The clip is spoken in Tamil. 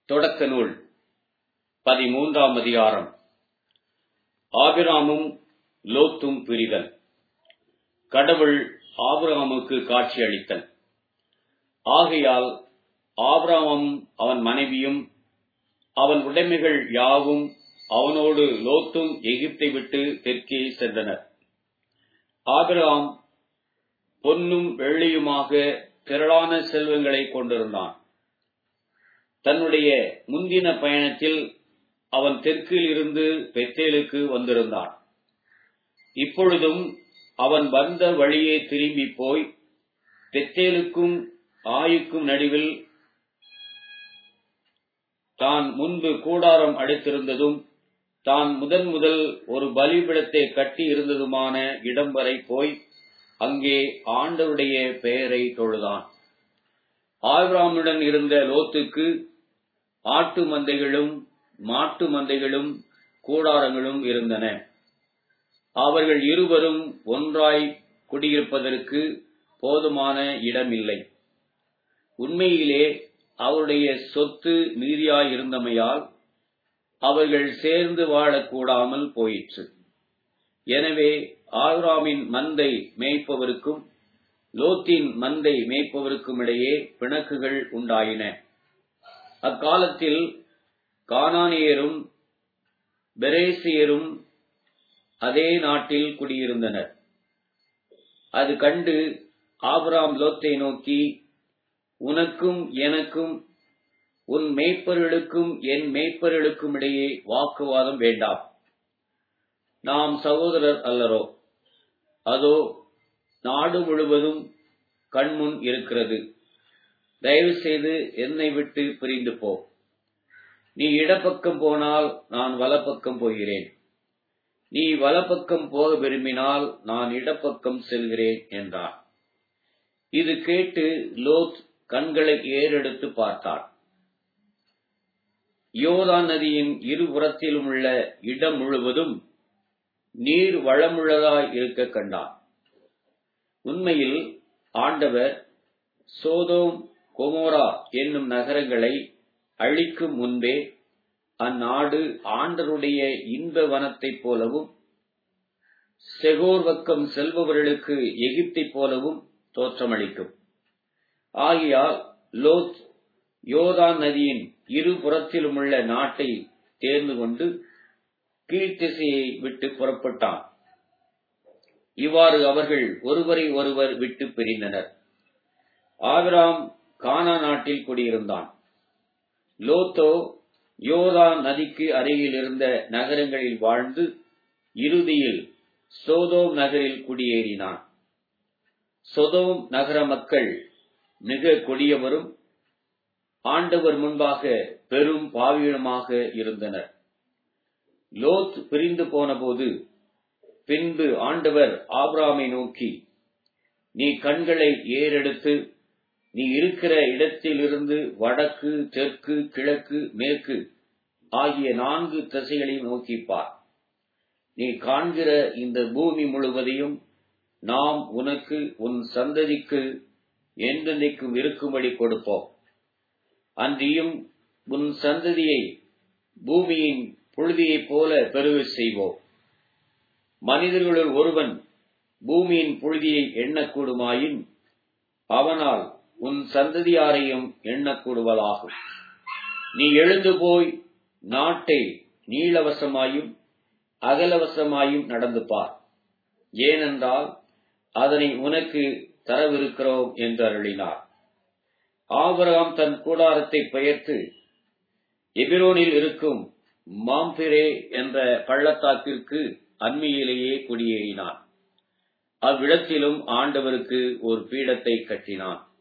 தொடக்க நூல் பதிமூன்றாம் அதிகாரம் ஆபிராமும் லோத்தும் பிரிதல் கடவுள் ஆபிரகாமுக்கு காட்சி அளித்தல் ஆகையால் ஆபிரகாமும் அவன் மனைவியும் அவன் உடைமைகள் யாவும் அவனோடு லோத்தும் எகிப்தை விட்டு தெற்கே சென்றனர் ஆபிரகாம் பொன்னும் வெள்ளியுமாக திரளான செல்வங்களை கொண்டிருந்தான் தன்னுடைய முந்தின பயணத்தில் அவன் தெற்கில் இருந்து பெத்தேலுக்கு வந்திருந்தான் இப்பொழுதும் அவன் வந்த வழியே திரும்பி போய் பெத்தேலுக்கும் ஆயுக்கும் நடுவில் தான் முன்பு கூடாரம் அடைத்திருந்ததும் தான் முதன் முதல் ஒரு பலிபிடத்தை கட்டி இருந்ததுமான இடம் வரை போய் அங்கே ஆண்டவருடைய பெயரை தொழுதான் ஆபிராமுடன் இருந்த லோத்துக்கு ஆட்டு மந்தைகளும் மாட்டு மந்தைகளும் கூடாரங்களும் இருந்தன அவர்கள் இருவரும் ஒன்றாய் குடியிருப்பதற்கு போதுமான இடமில்லை உண்மையிலே அவருடைய சொத்து மீதியாயிருந்தமையால் அவர்கள் சேர்ந்து வாழக்கூடாமல் போயிற்று எனவே ஆபிராமின் மந்தை மேய்ப்பவருக்கும் லோத்தின் மந்தை மேய்ப்பவருக்கும் இடையே பிணக்குகள் உண்டாயின அக்காலத்தில் கானானியரும் பெரேசியரும் அதே நாட்டில் குடியிருந்தனர் அது கண்டு ஆபிராம் லோத்தை நோக்கி உனக்கும் எனக்கும் உன் மேய்ப்பர்களுக்கும் என் மேய்ப்பர்களுக்கும் இடையே வாக்குவாதம் வேண்டாம் நாம் சகோதரர் அல்லரோ அதோ நாடு முழுவதும் கண்முன் இருக்கிறது தயவு செய்து என்னை விட்டு பிரிந்து போ நீ இடப்பக்கம் போனால் நான் வலப்பக்கம் போகிறேன் நீ வலப்பக்கம் போக விரும்பினால் நான் இடப்பக்கம் செல்கிறேன் என்றான் இது கேட்டு லோத் கண்களை ஏறெடுத்து பார்த்தான் யோதான் நதியின் இருபுறத்திலும் உள்ள இடம் முழுவதும் நீர் வளமுள்ளதாய் இருக்க கண்டான் உண்மையில் ஆண்டவர் சோதோம் கொமோரா என்னும் நகரங்களை அழிக்கும் முன்பே அந்நாடு ஆண்டருடைய இன்ப வனத்தைப் போலவும் செகோர்வக்கம் செல்பவர்களுக்கு எகிப்தைப் போலவும் தோற்றமளிக்கும் ஆகையால் லோத் யோதான் நதியின் இருபுறத்திலும் உள்ள நாட்டை தேர்ந்து கொண்டு கீழ்த்திசையை விட்டு புறப்பட்டான் இவ்வாறு அவர்கள் ஒருவரை ஒருவர் விட்டு பிரிந்தனர் ஆபிராம் கானா நாட்டில் குடியிருந்தான் லோத்தோ யோதான் நதிக்கு அருகில் இருந்த நகரங்களில் வாழ்ந்து இறுதியில் சோதோம் நகரில் குடியேறினான் சொதோம் நகர மக்கள் மிக கொடியவரும் ஆண்டவர் முன்பாக பெரும் பாவியலுமாக இருந்தனர் லோத் பிரிந்து போனபோது பின்பு ஆண்டவர் ஆப்ராமை நோக்கி நீ கண்களை ஏறெடுத்து நீ இருக்கிற இடத்திலிருந்து வடக்கு தெற்கு கிழக்கு மேற்கு ஆகிய நான்கு திசைகளையும் நோக்கிப்பார் நீ காண்கிற இந்த பூமி முழுவதையும் நாம் உனக்கு உன் சந்ததிக்கு என்றென்றைக்கும் இருக்கும்படி கொடுப்போம் அன்றியும் உன் சந்ததியை பூமியின் புழுதியைப் போல பெருக செய்வோம் மனிதர்களுள் ஒருவன் பூமியின் புழுதியை எண்ணக்கூடுமாயின் அவனால் உன் சந்ததியாரையும் எண்ணக்கூடுவதாகும் நீ எழுந்து போய் நாட்டை நீளவசமாயும் அகலவசமாயும் நடந்து பார் ஏனென்றால் அதனை உனக்கு தரவிருக்கிறோம் என்று அருளினார் ஆபரகாம் தன் கூடாரத்தை பெயர்த்து எபிரோனில் இருக்கும் மாம்பிரே என்ற பள்ளத்தாக்கிற்கு அண்மையிலேயே குடியேறினான் அவ்விடத்திலும் ஆண்டவருக்கு ஒரு பீடத்தை கட்டினான்